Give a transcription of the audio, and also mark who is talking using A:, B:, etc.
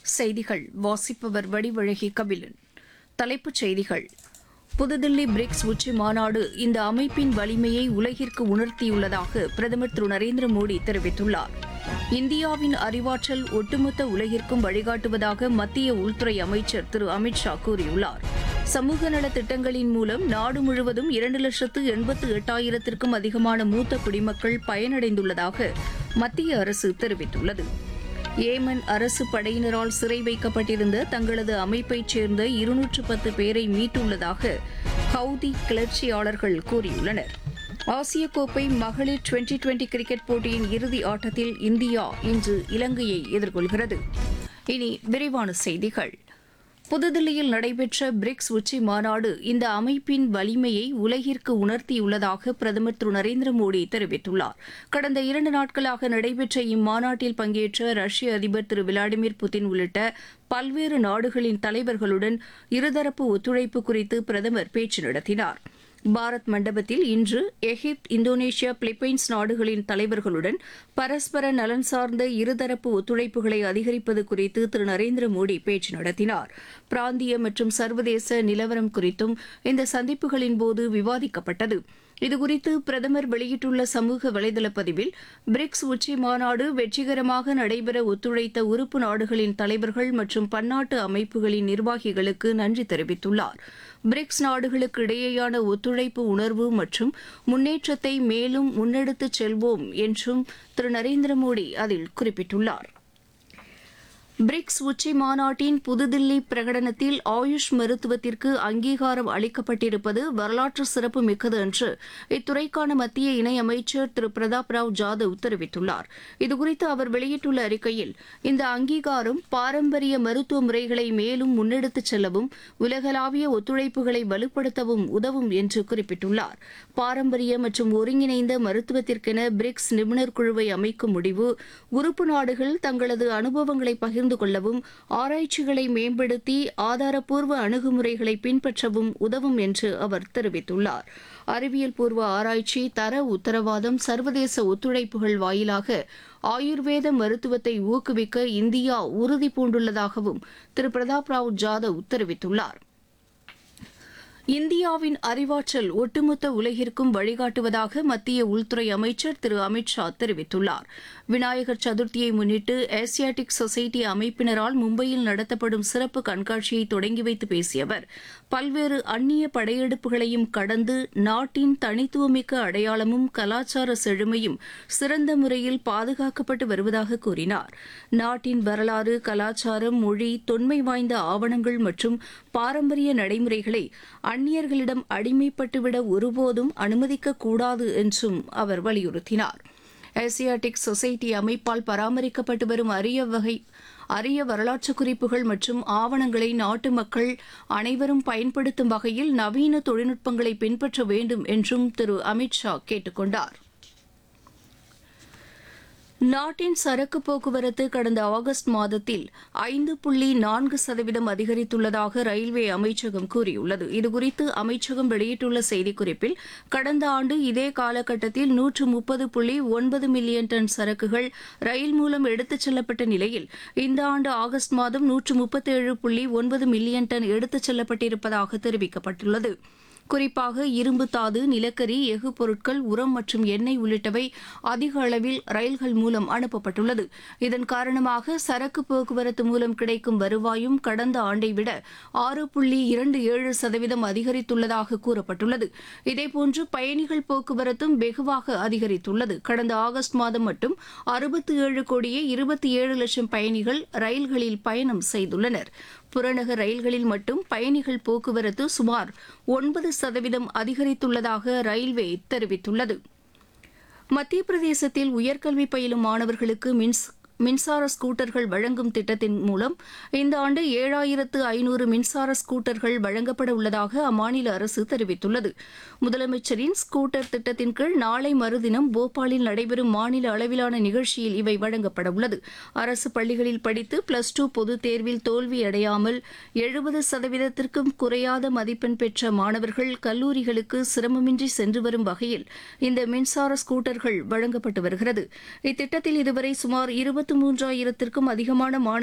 A: செய்திகள் வாசிப்பவர் வடிவழகி கபிலன் தலைப்புச் செய்திகள் புதுதில்லி பிரிக்ஸ் உச்சி மாநாடு இந்த அமைப்பின் வலிமையை உலகிற்கு உணர்த்தியுள்ளதாக பிரதமர் திரு நரேந்திர மோடி தெரிவித்துள்ளார் இந்தியாவின் அறிவாற்றல் ஒட்டுமொத்த உலகிற்கும் வழிகாட்டுவதாக மத்திய உள்துறை அமைச்சர் திரு அமித் ஷா கூறியுள்ளார் சமூக நலத் திட்டங்களின் மூலம் நாடு முழுவதும் இரண்டு லட்சத்து எண்பத்து எட்டாயிரத்திற்கும் அதிகமான மூத்த குடிமக்கள் பயனடைந்துள்ளதாக மத்திய அரசு தெரிவித்துள்ளது ஏமன் அரசு படையினரால் சிறை வைக்கப்பட்டிருந்த தங்களது அமைப்பைச் சேர்ந்த இருநூற்று பத்து பேரை மீட்டுள்ளதாக ஹவுதி கிளர்ச்சியாளர்கள் கூறியுள்ளனர் ஆசிய கோப்பை மகளிர் டுவெண்டி டுவெண்டி கிரிக்கெட் போட்டியின் இறுதி ஆட்டத்தில் இந்தியா இன்று இலங்கையை எதிர்கொள்கிறது இனி விரிவான செய்திகள் புதுதில்லியில் நடைபெற்ற பிரிக்ஸ் உச்சி மாநாடு இந்த அமைப்பின் வலிமையை உலகிற்கு உணர்த்தியுள்ளதாக பிரதமர் திரு நரேந்திர மோடி தெரிவித்துள்ளார் கடந்த இரண்டு நாட்களாக நடைபெற்ற இம்மாநாட்டில் பங்கேற்ற ரஷ்ய அதிபர் திரு விளாடிமிர் புதின் உள்ளிட்ட பல்வேறு நாடுகளின் தலைவர்களுடன் இருதரப்பு ஒத்துழைப்பு குறித்து பிரதமர் பேச்சு நடத்தினார் பாரத் மண்டபத்தில் இன்று எகிப்து இந்தோனேஷியா பிலிப்பைன்ஸ் நாடுகளின் தலைவர்களுடன் பரஸ்பர நலன் சார்ந்த இருதரப்பு ஒத்துழைப்புகளை அதிகரிப்பது குறித்து திரு நரேந்திர மோடி பேச்சு நடத்தினார் பிராந்திய மற்றும் சர்வதேச நிலவரம் குறித்தும் இந்த சந்திப்புகளின் போது விவாதிக்கப்பட்டது இதுகுறித்து பிரதமர் வெளியிட்டுள்ள சமூக வலைதள பதிவில் பிரிக்ஸ் உச்சி மாநாடு வெற்றிகரமாக நடைபெற ஒத்துழைத்த உறுப்பு நாடுகளின் தலைவர்கள் மற்றும் பன்னாட்டு அமைப்புகளின் நிர்வாகிகளுக்கு நன்றி தெரிவித்துள்ளார் பிரிக்ஸ் நாடுகளுக்கு இடையேயான ஒத்துழைப்பு உணர்வு மற்றும் முன்னேற்றத்தை மேலும் முன்னெடுத்துச் செல்வோம் என்றும் திரு நரேந்திர மோடி அதில் குறிப்பிட்டுள்ளார் பிரிக்ஸ் உச்சி மாநாட்டின் புதுதில்லி பிரகடனத்தில் ஆயுஷ் மருத்துவத்திற்கு அங்கீகாரம் அளிக்கப்பட்டிருப்பது வரலாற்று சிறப்பு மிக்கது என்று இத்துறைக்கான மத்திய இணையமைச்சர் திரு பிரதாப் ராவ் ஜாதவ் தெரிவித்துள்ளார் இதுகுறித்து அவர் வெளியிட்டுள்ள அறிக்கையில் இந்த அங்கீகாரம் பாரம்பரிய மருத்துவ முறைகளை மேலும் முன்னெடுத்துச் செல்லவும் உலகளாவிய ஒத்துழைப்புகளை வலுப்படுத்தவும் உதவும் என்று குறிப்பிட்டுள்ளார் பாரம்பரிய மற்றும் ஒருங்கிணைந்த மருத்துவத்திற்கென பிரிக்ஸ் நிபுணர் குழுவை அமைக்கும் முடிவு உறுப்பு நாடுகள் தங்களது அனுபவங்களை பகிர்ந்து பகிர்ந்து கொள்ளவும் ஆராய்ச்சிகளை மேம்படுத்தி ஆதாரப்பூர்வ அணுகுமுறைகளை பின்பற்றவும் உதவும் என்று அவர் தெரிவித்துள்ளார் அறிவியல் பூர்வ ஆராய்ச்சி தர உத்தரவாதம் சர்வதேச ஒத்துழைப்புகள் வாயிலாக ஆயுர்வேத மருத்துவத்தை ஊக்குவிக்க இந்தியா உறுதி பூண்டுள்ளதாகவும் திரு பிரதாப் ராவ் ஜாதவ் தெரிவித்துள்ளார் இந்தியாவின் அறிவாற்றல் ஒட்டுமொத்த உலகிற்கும் வழிகாட்டுவதாக மத்திய உள்துறை அமைச்சர் திரு அமித் ஷா தெரிவித்துள்ளார் விநாயகர் சதுர்த்தியை முன்னிட்டு ஏசியாட்டிக் சொசைட்டி அமைப்பினரால் மும்பையில் நடத்தப்படும் சிறப்பு கண்காட்சியை தொடங்கி வைத்து பேசிய அவர் பல்வேறு அந்நிய படையெடுப்புகளையும் கடந்து நாட்டின் தனித்துவமிக்க அடையாளமும் கலாச்சார செழுமையும் சிறந்த முறையில் பாதுகாக்கப்பட்டு வருவதாக கூறினார் நாட்டின் வரலாறு கலாச்சாரம் மொழி தொன்மை வாய்ந்த ஆவணங்கள் மற்றும் பாரம்பரிய நடைமுறைகளை அந்நியர்களிடம் அடிமைப்பட்டுவிட ஒருபோதும் அனுமதிக்கக்கூடாது என்றும் அவர் வலியுறுத்தினார் ஏசியாட்டிக் சொசைட்டி அமைப்பால் பராமரிக்கப்பட்டு வரும் அரிய வகை அரிய வரலாற்று குறிப்புகள் மற்றும் ஆவணங்களை நாட்டு மக்கள் அனைவரும் பயன்படுத்தும் வகையில் நவீன தொழில்நுட்பங்களை பின்பற்ற வேண்டும் என்றும் திரு அமித் ஷா கேட்டுக் கொண்டார் நாட்டின் சரக்கு போக்குவரத்து கடந்த ஆகஸ்ட் மாதத்தில் ஐந்து புள்ளி நான்கு சதவீதம் அதிகரித்துள்ளதாக ரயில்வே அமைச்சகம் கூறியுள்ளது இதுகுறித்து அமைச்சகம் வெளியிட்டுள்ள செய்திக்குறிப்பில் கடந்த ஆண்டு இதே காலகட்டத்தில் நூற்று முப்பது புள்ளி ஒன்பது மில்லியன் டன் சரக்குகள் ரயில் மூலம் எடுத்துச் செல்லப்பட்ட நிலையில் இந்த ஆண்டு ஆகஸ்ட் மாதம் நூற்று முப்பத்தேழு புள்ளி ஒன்பது மில்லியன் டன் எடுத்துச் செல்லப்பட்டிருப்பதாக தெரிவிக்கப்பட்டுள்ளது குறிப்பாக இரும்பு தாது நிலக்கரி எஃகு பொருட்கள் உரம் மற்றும் எண்ணெய் உள்ளிட்டவை அதிக அளவில் ரயில்கள் மூலம் அனுப்பப்பட்டுள்ளது இதன் காரணமாக சரக்கு போக்குவரத்து மூலம் கிடைக்கும் வருவாயும் கடந்த ஆண்டை விட ஆறு புள்ளி இரண்டு ஏழு சதவீதம் அதிகரித்துள்ளதாக கூறப்பட்டுள்ளது இதேபோன்று பயணிகள் போக்குவரத்தும் வெகுவாக அதிகரித்துள்ளது கடந்த ஆகஸ்ட் மாதம் மட்டும் அறுபத்தி ஏழு கோடியே இருபத்தி ஏழு லட்சம் பயணிகள் ரயில்களில் பயணம் செய்துள்ளனர் புறநகர் ரயில்களில் மட்டும் பயணிகள் போக்குவரத்து சுமார் ஒன்பது சதவீதம் அதிகரித்துள்ளதாக ரயில்வே தெரிவித்துள்ளது மத்திய பிரதேசத்தில் உயர்கல்வி பயிலும் மாணவர்களுக்கு மின்ஸ் மின்சார ஸ்கூட்டர்கள் வழங்கும் திட்டத்தின் மூலம் இந்த ஆண்டு ஏழாயிரத்து ஐநூறு மின்சார ஸ்கூட்டர்கள் வழங்கப்பட உள்ளதாக அம்மாநில அரசு தெரிவித்துள்ளது முதலமைச்சரின் ஸ்கூட்டர் திட்டத்தின் கீழ் நாளை மறுதினம் போபாலில் நடைபெறும் மாநில அளவிலான நிகழ்ச்சியில் இவை வழங்கப்பட உள்ளது அரசு பள்ளிகளில் படித்து பிளஸ் டூ பொதுத் தேர்வில் தோல்வி அடையாமல் எழுபது சதவீதத்திற்கும் குறையாத மதிப்பெண் பெற்ற மாணவர்கள் கல்லூரிகளுக்கு சிரமமின்றி சென்று வரும் வகையில் இந்த மின்சார ஸ்கூட்டர்கள் வழங்கப்பட்டு வருகிறது இத்திட்டத்தில் இதுவரை சுமார் இருபத்தி மூன்றாயிரத்திற்கும் அதிகமான மாணவர்கள்